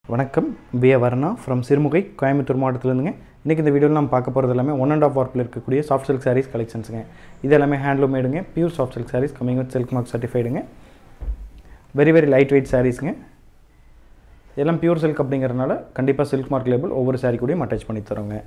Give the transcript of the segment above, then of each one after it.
வணக்கம் P A Varna from Sirumugai Coimbatore மாவட்டத்திலேருந்துங்க இன்றைக்கி இந்த வீடியோவில் நம்ம பார்க்க போகிறது எல்லாமே ஒன் அண்ட் ஆஃப் ஒர்க்கில் இருக்கக்கூடிய சாஃப்ட் சில்க் சாரீஸ் கலெக்ஷன்ஸுங்க இது எல்லாமே ஹேண்ட்லூம் மேடுங்க pure soft silk sarees coming with silk mark சர்டிஃபைடுங்க வெரி வெரி லைட் வெயிட் சாரீஸுங்க எல்லாம் பியூர் சில்க் அப்படிங்கிறதுனால கண்டிப்பாக சில்க் மார்க் லேபிள் ஒவ்வொரு சாரீ கூடயும் அட்டாச் பண்ணி தரோங்க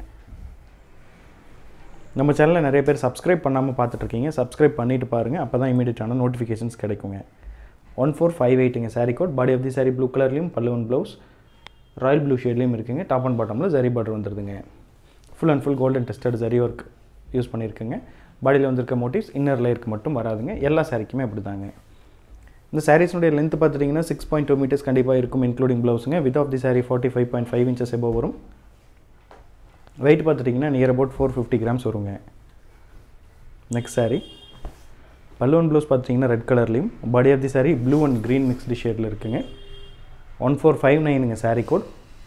நம்ம சேனலில் நிறைய பேர் சப்ஸ்கிரைப் பண்ணாமல் பார்த்துட்ருக்கீங்க சப்ஸ்கிரைப் பண்ணிட்டு பாருங்கள் அப்போ தான் இமீடியட்டான நோட்டிஃபிகேஷன்ஸ் கிடைக்குங்க ஒன் ஃபோர் ஃபைவ் எயிட்டுங்க sari code body of the saree blue கலர்லையும் பல்லுவன் ப்ளவுஸ் ராயல் ப்ளூ ஷேட்லேயும் இருக்குங்க டாப் அண்ட் பாட்டமில் ஜரி பார்டர் வந்துருதுங்க full and full golden tested zari work use பண்ணியிருக்குங்க பாடியில் வந்திருக்க மோட்டிவ்ஸ் இன்னர் லேயருக்கு மட்டும் வராதுங்க எல்லா சாரிக்குமே அப்படி தாங்க இந்த சாரீஸ்னுடைய லென்த் பார்த்துட்டிங்கன்னா சிக்ஸ் பாயிண்ட் டூ மீட்டர்ஸ் கண்டிப்பாக இருக்கும் இன்க்ளூடிங் ப்ளவுஸுங்க width of the saree forty five point five inches எபோ வரும் வெயிட் பார்த்துட்டிங்கன்னா near about four fifty grams வருங்க நெக்ஸ்ட் சாரீ பல்லுவன் ப்ளவுஸ் பார்த்தீங்கன்னா ரெட் கலர்லேயும் body of the saree blue and green mixed ஷேடில் இருக்குங்க ஒன் ஃபோர் ஃபைவ் நைனுங்க சாரீ கோட்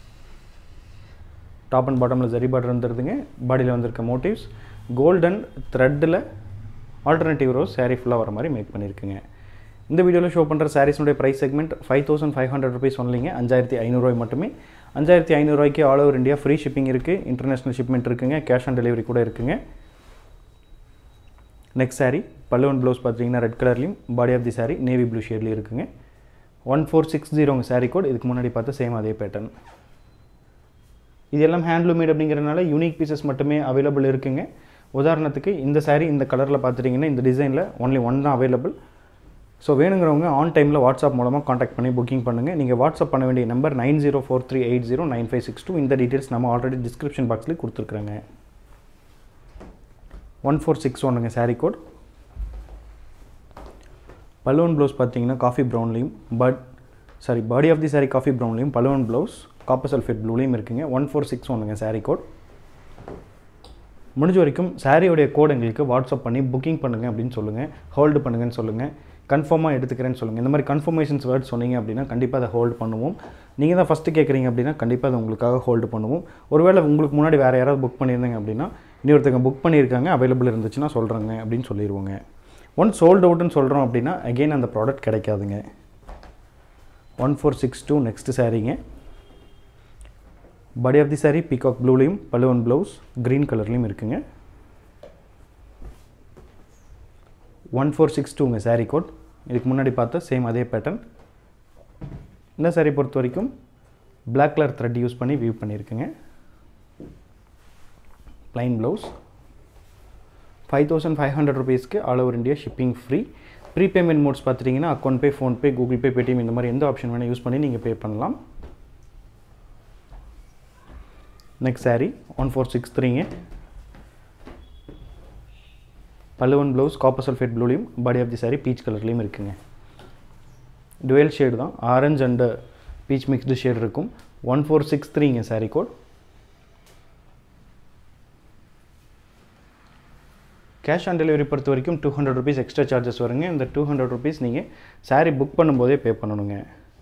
டாப் அண்ட் பாட்டமில் ஜரி பார்டர் வந்துருதுங்க பாடியில் வந்திருக்க மோட்டிவ்ஸ் கோல்டன் த்ரெட்டில் ஆல்டர்னேட்டிவ் ரோஸ் சாரீ ஃபுல்லாக வர மாதிரி மேக் பண்ணியிருக்குங்க இந்த வீடியோவில் ஷோ பண்ணுற சாரீஸ்னுடைய price segment five thousand five hundred rupees ஒன்லிங்க அஞ்சாயிரத்தி ஐநூறுரூவாய் மட்டுமே அஞ்சாயிரத்தி ஐநூறுரூவாய்க்கு all over India free shipping இருக்குது இன்டர்நேஷ்னல் ஷிப்மெண்ட் இருக்குங்க கேஷ் ஆன் டெலிவரி கூட இருக்குங்க நெக்ஸ்ட் சாரீ பல்லுவன் ப்ளவுஸ் பார்த்தீங்கன்னா ரெட் கலர்லையும் body of the sari navy blue ஷேட்லேயும் இருக்குங்க ஒன் ஃபோர் சிக்ஸ் ஜீரோங்க சாரீ கோட் இதுக்கு முன்னாடி பார்த்து சேம் அதே பேட்டர்ன் இது எல்லாம் ஹேண்ட்லூம் மேட் அப்படிங்கிறனால யூனிக் பீசஸ் மட்டுமே அவைலபிள் இருக்குங்க உதாரணத்துக்கு இந்த சாரீ இந்த கலரில் பார்த்துட்டிங்கன்னா இந்த டிசைனில் ஒன்லி ஒன் தான் அவைலபிள் ஸோ வேணுங்கிறவங்க ஆன் டைமில் வாட்ஸ்அப் மூலமாக காண்டாக்ட் பண்ணி புக்கிங் பண்ணுங்கள் நீங்கள் வாட்ஸ்அப் பண்ண வேண்டிய number nine zero four three eight zero nine five six two இந்த டீட்டெயில்ஸ் நம்ம ஆல்ரெடி டிஸ்கிரிப்ஷன் பாக்ஸ்லேயே கொடுத்துருக்குறேங்க ஒன் ஃபோர் சிக்ஸ் ஒன்றுங்க சாரீ கோட் பலூன் ப்ளவுஸ் பார்த்தீங்கன்னா காஃபி ப்ரௌன்லேயும் but saree body of the sari coffee ப்ரௌன்லேயும் பலூன் ப்ளவுஸ் காப்பர் சல்ஃபேட் ப்ளூலேயும் இருக்குங்க ஒன் ஃபோர் சிக்ஸ் ஒன்றுங்க சாரீ கோட் முடிஞ்ச வரைக்கும் சாரியோடைய கோட் எங்களுக்கு வாட்ஸ்அப் பண்ணி புக்கிங் பண்ணுங்கள் அப்படின்னு சொல்லுங்கள் ஹோல்டு பண்ணுங்கன்னு சொல்லுங்கள் கன்ஃபார்மாக எடுத்துக்கிறேன்னு சொல்லுங்கள் இந்த மாதிரி கன்ஃபர்மேஷன்ஸ் வேர்ட் சொன்னீங்க அப்படின்னா கண்டிப்பாக அதை ஹோல்டு பண்ணுவோம் நீங்கள் தான் ஃபஸ்ட்டு கேட்குறீங்க அப்படின்னா கண்டிப்பாக அதை உங்களுக்காக ஹோல்டு பண்ணுவோம் ஒருவேளை உங்களுக்கு முன்னாடி வேறு யாராவது புக் பண்ணியிருந்தாங்க அப்படின்னா இன்னொருத்தங்க புக் பண்ணியிருக்காங்க அவைலபிள் இருந்துச்சுன்னா சொல்கிறேங்க அப்படின்னு சொல்லிடுவோங்க ஒன் சோல்டு அவுட்னு சொல்கிறோம் அப்படின்னா அகெயின் அந்த ப்ராடக்ட் கிடைக்காதுங்க one four six two next சாரீங்க body of the saree peacock ப்ளூலேயும் பலுவன் ப்ளவுஸ் க்ரீன் கலர்லேயும் இருக்குங்க ஒன் ஃபோர் சிக்ஸ் டூங்க சாரீ கோட் இதுக்கு முன்னாடி பார்த்த சேம் அதே பேட்டர்ன் இந்த சாரீ பொறுத்த வரைக்கும் பிளாக் கலர் த்ரெட் யூஸ் பண்ணி வியூ பண்ணியிருக்குங்க plain blouse five thousand five hundred ருபீஸ்க்கு all over India shipping free pre payment modes பார்த்துட்டிங்கன்னா account pay PhonePe Google Pay Paytm இந்த மாதிரி எந்த ஆப்ஷன் வேணால் யூஸ் பண்ணி நீங்கள் பே பண்ணலாம் next sari one four six த்ரீங்க பல்லுவன் ப்ளவுஸ் காப்பர் சல்ஃபேட் ப்ளூலையும் body of the saree peach கலர்லேயும் இருக்குங்க டுவெல் ஷேடு தான் orange and peach mixed shade இருக்கும் ஒன் ஃபோர் சிக்ஸ் த்ரீங்க saree code cash on delivery பொறுத்த வரைக்கும் two hundred rupees extra charges வருங்க இந்த டூ ஹண்ட்ரட் ருபீஸ் நீங்கள் சாரீ புக் பண்ணும்போதே பே பண்ணணுங்க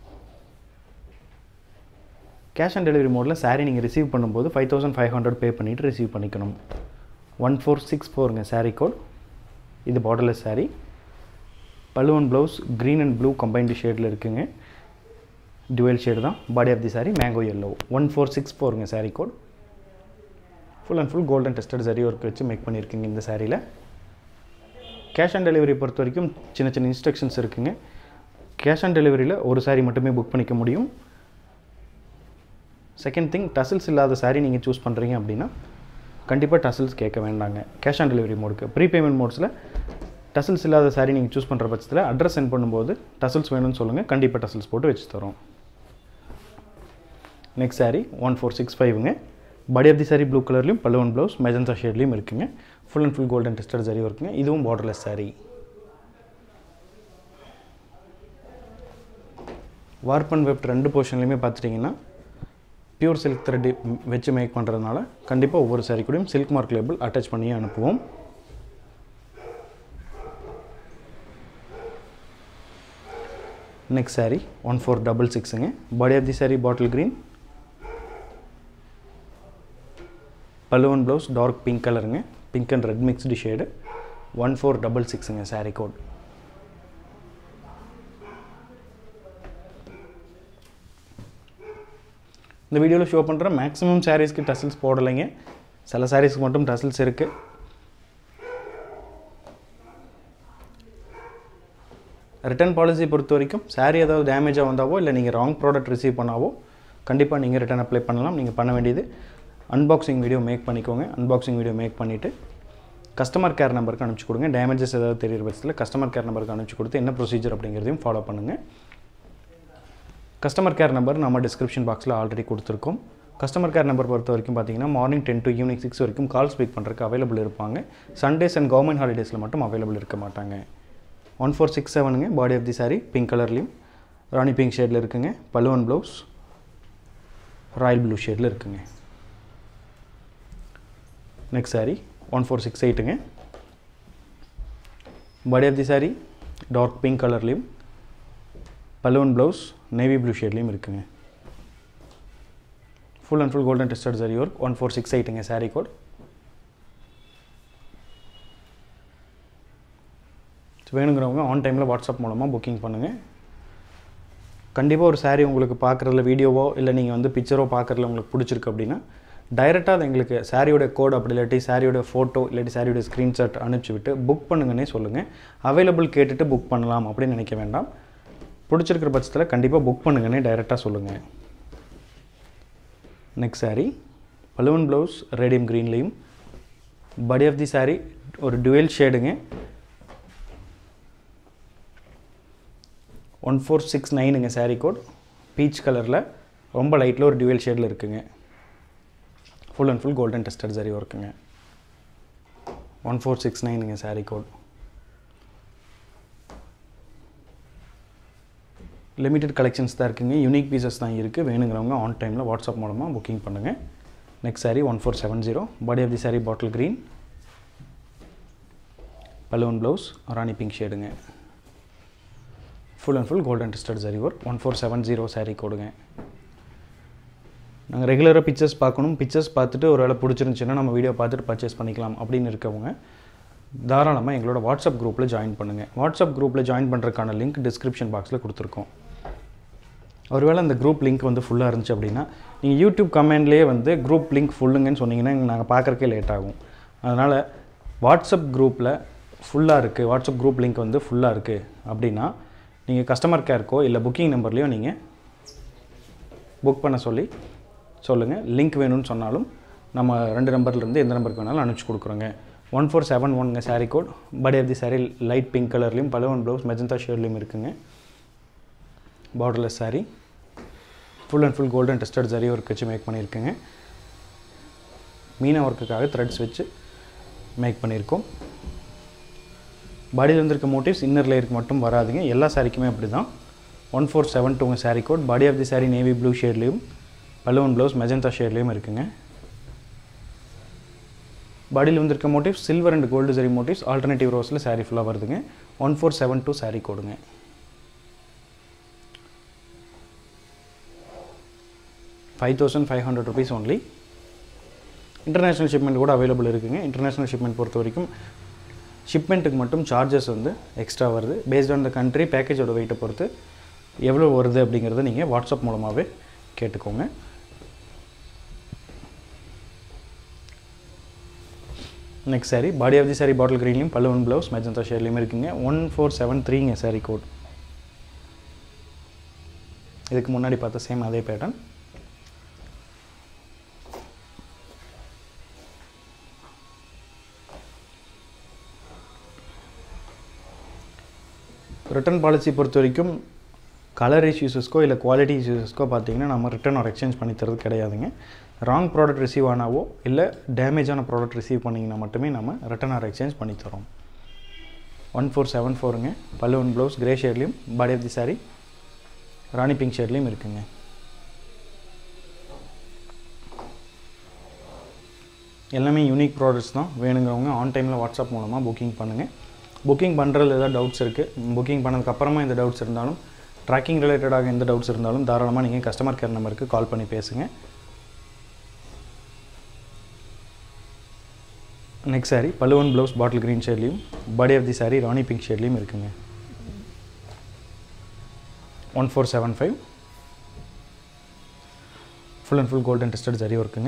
கேஷ் ஆன் டெலிவரி மோடில் சாரீ நீங்கள் ரிசீவ் பண்ணும்போது five thousand five hundred pay பண்ணிவிட்டு ரிசீவ் பண்ணிக்கணும் ஒன் ஃபோர் சிக்ஸ் ஃபோருங்க சாரீ கோட் இது பார்டர்லெஸ் சாரீ பல்லுவன் blouse green and blue combined ஷேடில் இருக்குங்க டுவெல் ஷேடு தான் body of the sari mango yellow one four six ஃபோருங்க saree code full and full golden tested சரி ஒர்க் வச்சு மேக் பண்ணியிருக்கீங்க இந்த சாரியில் கேஷ் ஆன் டெலிவரி பொறுத்த வரைக்கும் சின்ன சின்ன இன்ஸ்ட்ரக்ஷன்ஸ் இருக்குங்க கேஷ் ஆன் டெலிவரியில் ஒரு சாரீ மட்டுமே புக் பண்ணிக்க முடியும் செகண்ட் திங் டசில்ஸ் இல்லாத சாரீ நீங்கள் சூஸ் பண்ணுறீங்க அப்படின்னா கண்டிப்பாக டசில்ஸ் கேட்க வேண்டாங்க கேஷ் ஆன் டெலிவரி மோடுக்கு ப்ரீ பேமெண்ட் மோட்ஸில் டசில்ஸ் இல்லாத சாரீ நீங்கள் சூஸ் பண்ணுற பட்சத்தில் அட்ரஸ் சென்ட் பண்ணும்போது டசில்ஸ் வேணும்னு சொல்லுங்கள் கண்டிப்பாக டசில்ஸ் போட்டு வச்சு தரோம் next sari one four six ஃபைவுங்க body of the saree blue கலர்லையும் பல்லுவன் ப்ளவுஸ் மெஜந்தா ஷேட்லேயும் இருக்குங்க full and full golden tested saree இருக்குங்க இதுவும் borderless saree warp and weft ரெண்டு போர்ஷன்லையுமே பார்த்துட்டிங்கன்னா பியூர் சில்க் த்ரெட் வச்சு மேக் பண்ணுறதுனால கண்டிப்பாக ஒவ்வொரு சாரீ கூடயும் சில்க் மார்க் லேபிள் அட்டாச் பண்ணி அனுப்புவோம் next sari one four double சிக்ஸுங்க body of the sari bottle green பல்லுவன் ப்ளவுஸ் டார்க் பிங்க் கலருங்க pink and red mixed shade one four double சிக்ஸுங்க சாரீ கோட் இந்த வீடியோவில் ஷோ பண்ணுற மேக்ஸிமம் சாரீஸ்க்கு டசல்ஸ் போடலைங்க சில சாரீஸ்க்கு மட்டும் டசல்ஸ் இருக்குது ரிட்டர்ன் பாலிசி பொறுத்த வரைக்கும் சாரீ ஏதாவது டேமேஜாக வந்தாவோ இல்லை நீங்கள் ராங் ப்ராடக்ட் ரிசீவ் பண்ணாவோ கண்டிப்பாக நீங்கள் ரிட்டர்ன் அப்ளை பண்ணலாம் நீங்கள் பண்ண வேண்டியது அன்பாக்சிங் வீடியோ மேக் பண்ணிக்கோங்க அன்பாக்சிங் வீடியோ மேக் பண்ணிவிட்டு கஸ்டமர் கேர் நம்பருக்கு அனுப்பிச்சி கொடுங்க டேமேஜஸ் ஏதாவது தெரியிற பட்சத்தில் கஸ்டமர் கேர் நம்பருக்கு அனுப்பிச்சி கொடுத்து என்ன ப்ரொசீஜர் அப்படிங்கிறதையும் ஃபாலோ பண்ணுங்கள் கஸ்டமர் கேர் நம்பர் நம்ம டிஸ்கிரிப்ஷன் பாக்ஸில் ஆல்ரெடி கொடுத்துருக்கோம் கஸ்டமர் கேர் நம்பர் பொறுத்த வரைக்கும் பார்த்தீங்கன்னா morning ten to evening six வரைக்கும் கால் ஸ்பீக் பண்ணுறதுக்கு அவைலபிள் இருப்பாங்க சண்டேஸ் அண்ட் கவர்மெண்ட் ஹாலிடேஸில் மட்டும் அவைலபிள் இருக்க மாட்டாங்க ஒன் ஃபோர் சிக்ஸ் செவனுங்க body of the saree pink கலர்லேயும் ராணி பிங்க் ஷேடில் இருக்குங்க பல்லுவன் ப்ளவுஸ் ராயல் ப்ளூ ஷேடில் இருக்குங்க next sari one four six எயிட்டுங்க body of the sari dark pink கலர்லேயும் பலூன் ப்ளவுஸ் நேவி ப்ளூ ஷேட்லேயும் இருக்குங்க full and full golden tested சரி ஒர்க் ஒன் ஃபோர் சிக்ஸ் எயிட்டுங்க சாரீ கோட் வேணுங்கிறவங்க ஆன் டைமில் வாட்ஸ்அப் மூலமாக புக்கிங் பண்ணுங்கள் கண்டிப்பாக ஒரு சாரீ உங்களுக்கு பார்க்குறதுல வீடியோவோ இல்லை நீங்கள் வந்து பிக்சரோ பார்க்குறதுல உங்களுக்கு பிடிச்சிருக்கு அப்படின்னா டைரெக்டாக அது எங்களுக்கு சாரியோட கோட் அப்படி இல்லாட்டி சாரியோட ஃபோட்டோ இல்லாட்டி சாரியோட ஸ்க்ரீன்ஷாட் அனுப்பிச்சி விட்டு புக் பண்ணுங்கன்னே சொல்லுங்கள் அவைலபிள் கேட்டுட்டு புக் பண்ணலாம் அப்படின்னு நினைக்க வேண்டாம் பிடிச்சிருக்கிற பட்சத்தில் கண்டிப்பாக புக் பண்ணுங்கன்னே டைரெக்டாக சொல்லுங்கள் நெக்ஸ்ட் சாரீ பலுவன் ப்ளவுஸ் ரேடியம் க்ரீன்லேயும் பாடி ஆஃப் தி சாரீ ஒரு டுவெல் ஷேடுங்க ஒன் ஃபோர் சிக்ஸ் நைனுங்க சாரீ கோட் பீச் கலரில் ரொம்ப லைட்டில் ஒரு டுவெல் ஷேடில் இருக்குங்க full and full golden tested zari ஒர்க்குங்க ஒன் ஃபோர் சிக்ஸ் நைனுங்க சாரீ கோட் லிமிட்டட் கலெக்ஷன்ஸ் தான் இருக்குங்க யூனிக் பீசஸ் தான் இருக்குது வேணுங்கிறவங்க ஆன் டைமில் வாட்ஸ்அப் மூலமாக புக்கிங் பண்ணுங்கள் next sari one four seven zero body of the sari bottle green பலூன் ப்ளவுஸ் ராணி பிங்க் ஷேடுங்க full and full golden tested zari work one four seven zero sari கொடுங்க நாங்கள் ரெகுலராக பிக்சர்ஸ் பார்க்கணும் பிக்சர்ஸ் பார்த்துட்டு ஒரு வேளை பிடிச்சிருந்துச்சுன்னா நம்ம வீடியோ பார்த்துட்டு பர்ச்சேஸ் பண்ணிக்கலாம் அப்படின்னு இருக்கவங்க தாராளமாக எங்களோட வாட்ஸ்அப் குரூப்பில் ஜாயின் பண்ணுங்கள் வாட்ஸ்அப் குரூப்பில் ஜாயின் பண்ணுறதுக்கான லிங்க் டிஸ்கிரிப்ஷன் பாக்ஸில் கொடுத்துருக்கோம் ஒருவேளை அந்த குரூப் லிங்க் வந்து ஃபுல்லாக இருந்துச்சு அப்படின்னா நீங்கள் யூடியூப் கமெண்ட்லேயே வந்து குரூப் லிங்க் ஃபுல்லுங்கன்னு சொன்னீங்கன்னா நாங்கள் பார்க்குறக்கே லேட் ஆகும் அதனால் வாட்ஸ்அப் குரூப்பில் ஃபுல்லாக இருக்குது வாட்ஸ்அப் குரூப் லிங்க் வந்து ஃபுல்லாக இருக்குது அப்படின்னா நீங்கள் கஸ்டமர் கேருக்கோ இல்லை புக்கிங் நம்பர்லேயோ நீங்கள் புக் பண்ண சொல்லி சொல்லுங்கள் லிங்க் வேணும்னு சொன்னாலும் நம்ம ரெண்டு நம்பர்லேருந்து எந்த நம்பருக்கு வேணாலும் அனுப்பிச்சி கொடுக்குறோங்க ஒன் ஃபோர் செவன் ஒன்ங்க sari code body of the sari light pink கலர்லேயும் பலவன் ப்ளவுஸ் மெஜந்தா ஷேட்லேயும் இருக்குங்க borderless sari full and full golden tested சரி ஒர்க் வச்சு மேக் பண்ணியிருக்குங்க மீனா ஒர்க்குக்காக த்ரெட்ஸ் வச்சு மேக் பண்ணியிருக்கோம் பாடியில் வந்திருக்க மோட்டிவ்ஸ் இன்னர் லேயருக்கு மட்டும் வராதுங்க எல்லா சாரிக்குமே அப்படி தான் ஒன் ஃபோர் செவன் டூங்க sari code body of the sari navy blue ஷேட்லேயும் பலூன் ப்ளவுஸ் மெஜந்தா ஷேட்லேயும் இருக்குங்க பாடியில் வந்திருக்க motif silver and gold zari motifs alternative ரோஸில் சாரீ ஃபுல்லாக வருதுங்க one four seven two sari கோடுங்க five thousand five hundred rupees only international shipment கூட அவைலபிள் இருக்குங்க இன்டர்நேஷ்னல் ஷிப்மெண்ட் பொறுத்த வரைக்கும் ஷிப்மெண்ட்டுக்கு மட்டும் சார்ஜஸ் வந்து எக்ஸ்ட்ரா வருது பேஸ்ட் ஆன் த கண்ட்ரி பேக்கேஜோட வெயிட்டை பொறுத்து எவ்வளோ வருது அப்படிங்கிறத நீங்கள் வாட்ஸ்அப் மூலமாகவே கேட்டுக்கோங்க next sari body of the sari bottle க்ரீன்லையும் பல்லுவன் ப்ளவுஸ் மெஜந்தா ஷேர்லையும் இருக்குங்க ஒன் ஃபோர் செவன் த்ரீங்க சாரி கோட் இதுக்கு முன்னாடி பார்த்த சேம் அதே பேட்டர்ன் ரிட்டர்ன் பாலிசி பொறுத்த வரைக்கும் கலர் இஷ்யூஸஸ்க்கோ இல்லை குவாலிட்டி இஷ்யூஸஸ்க்கோ பார்த்தீங்கன்னா நம்ம ரிட்டர்ன் ஆர் எக்ஸ்சேஞ்ச் பண்ணி தரது கிடையாதுங்க ராங் ப்ராடக்ட் ரிசீவ் ஆனாவோ இல்லை டேமேஜான ப்ராடக்ட் ரிசீவ் பண்ணிங்கன்னா மட்டுமே நம்ம ரிட்டர்ன் ஆர் எக்ஸ்சேஞ்ச் பண்ணி தரோம் ஒன் ஃபோர் செவன் ஃபோருங்க பல்லுவன் ப்ளவுஸ் கிரே ஷேட்லேயும் body of the sari rani pink ஷேட்லேயும் இருக்குங்க எல்லாமே யூனிக் ப்ராடக்ட்ஸ் தான் வேணுங்கிறவங்க ஆன் டைமில் வாட்ஸ்அப் மூலமாக புக்கிங் பண்ணுங்கள் புக்கிங் பண்ணுறதுல ஏதாவது டவுட்ஸ் இருக்குது புக்கிங் பண்ணதுக்கப்புறமா இந்த டவுட்ஸ் இருந்தாலும் ட்ராக்கிங் ரிலேட்டடாக எந்த டவுட்ஸ் இருந்தாலும் தாராளமாக நீங்கள் கஸ்டமர் கேர் நம்பருக்கு கால் பண்ணி பேசுங்க நெக்ஸ்ட் சாரி பல்லுவன் ப்ளவுஸ் பாட்டில் க்ரீன் ஷேட்லேயும் body of the sari rani pink ஷேட்லேயும் இருக்குங்க one four seven five full and full golden tested zari ஒர்க்குங்க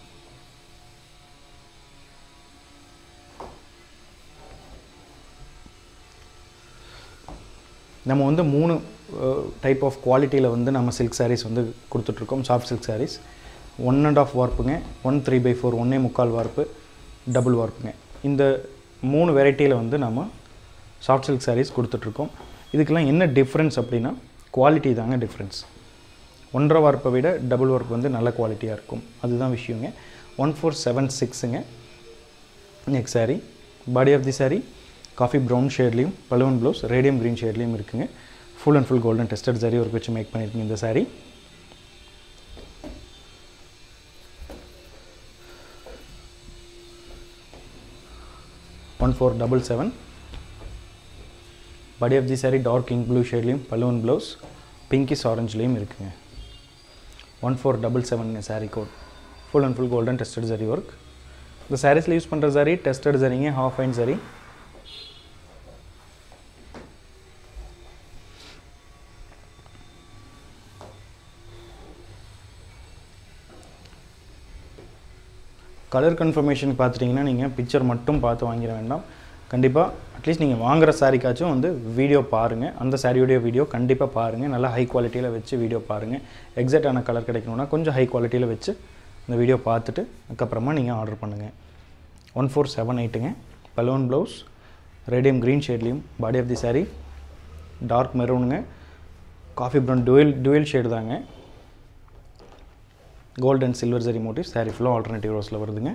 நம்ம வந்து மூணு டைப் ஆஃப் குவாலிட்டியில் வந்து நம்ம சில்க் சாரீஸ் வந்து கொடுத்துட்ருக்கோம் soft silk saris one and half வார்ப்புங்க ஒன் த்ரீ பை ஃபோர் ஒன்றே முக்கால் வார்ப்பு டபுள் வார்ப்புங்க இந்த மூணு வெரைட்டியில் வந்து நம்ம சாஃப்ட் சில்க் சாரீஸ் கொடுத்துட்ருக்கோம் இதுக்கெல்லாம் என்ன டிஃப்ரென்ஸ் அப்படின்னா குவாலிட்டி தாங்க டிஃப்ரென்ஸ் ஒன்றரை வார்ப்பை விட டபுள் வார்ப் வந்து நல்ல குவாலிட்டியாக இருக்கும் அதுதான் விஷயங்க ஒன் ஃபோர் செவன் சிக்ஸுங்க next sari body of the sari coffee brown ஷேட்லேயும் பலூன் ப்ளவுஸ் ரேடியம் க்ரீன் ஷேட்லேயும் இருக்குங்க full and full golden tested zari work வச்சு மேக் பண்ணியிருக்கீங்க இந்த sari one four double seven body of the sari dark ink blue ஷேட்லேயும் பலூன் ப்ளவுஸ் பிங்கிஸ் ஆரஞ்சுலேயும் இருக்குங்க one four double seven sari code full and full golden tested சரி ஒர்க் இந்த சாரீஸில் யூஸ் பண்ணுற சாரி டெஸ்டட் சரிங்க half fine zari colour confirmation பார்த்துட்டிங்கன்னா நீங்கள் பிக்சர் மட்டும் பார்த்து வாங்கிட வேண்டாம் கண்டிப்பாக அட்லீஸ்ட் நீங்கள் வாங்குகிற சாரிக்காச்சும் வந்து வீடியோ பாருங்கள் அந்த சாரியோடைய வீடியோ கண்டிப்பாக பாருங்கள் நல்லா ஹை குவாலிட்டியில் வச்சு வீடியோ பாருங்கள் எக்ஸாக்டான கலர் கிடைக்கணும்னா கொஞ்சம் ஹை குவாலிட்டியில் வச்சு இந்த வீடியோ பார்த்துட்டு அதுக்கப்புறமா நீங்கள் ஆர்டர் பண்ணுங்கள் ஒன் ஃபோர் செவன் எயிட்டுங்க பலூன் ப்ளவுஸ் ரேடியம் க்ரீன் ஷேட்லேயும் body of the sari dark மெரூனுங்க coffee brown dual dual shade தாங்க gold and silver zari motif sari ஃபுல்லாக ஆல்டர்னேட்டிவ் ரோஸில் வருதுங்க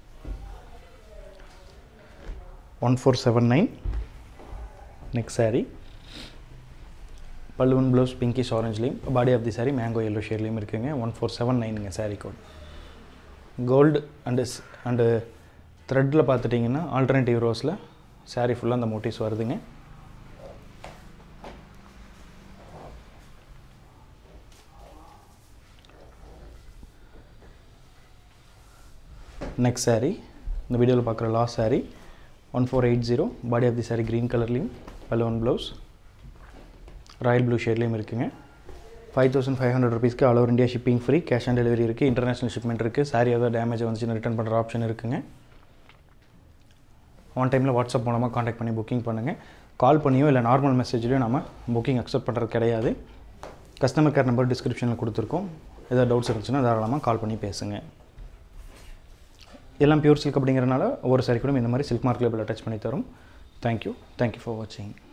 one four seven nine next sari பல்லுவன் ப்ளவுஸ் பிங்கிஷ் ஆரஞ்சுலேயும் body of the sari mango yellow ஷேட்லேயும் இருக்குங்க ஒன் ஃபோர் செவன் நைனுங்க sari code gold and and த்ரெட்டில் பார்த்துட்டிங்கன்னா ஆல்டர்னேட்டிவ் ரோஸில் சாரீ ஃபுல்லாக அந்த மோட்டிவ்ஸ் வருதுங்க நெக்ஸ்ட் சாரீ இந்த வீடியோவில் பார்க்குற last sari one four eight zero body of the sari green கலர்லேயும் பலோன் ப்ளவுஸ் ராயல் ப்ளூ ஷேட்லேயும் இருக்குங்க ஃபைவ் தௌசண்ட் ஃபைவ் ஹண்ட்ரட் ருபீஸ்க்கு all over India shipping free cash on delivery இருக்குது இன்டர்நேஷனல் ஷிப்மெண்ட் இருக்குது சாரி ஏதாவது டேமேஜ் வந்துச்சுன்னு ரிட்டர்ன் பண்ணுற ஆப்ஷன் இருக்குங்க ஒன் டைமில் வாட்ஸ்அப் மூலமாக காண்டாக்ட் பண்ணி புக்கிங் பண்ணுங்கள் கால் பண்ணியோ இல்லை நார்மல் மெசேஜ்லையோ நம்ம புக்கிங் அக்செப்ட் பண்ணுறது கிடையாது கஸ்டமர் கேர் நம்பர் டிஸ்கிரிப்ஷனில் கொடுத்துருக்கோம் ஏதாவது டவுட்ஸ் இருந்துச்சுன்னா தாராளமாக கால் பண்ணி பேசுங்க எல்லாம் பியூர் சில்க் அப்படிங்கிறனால ஒவ்வொரு சாரி கூட இந்த மாதிரி சில்க் மார்க் லேபிள் அட்டாச் பண்ணி தரும் தேங்க்யூ தேங்க்யூ ஃபார் வாட்சிங்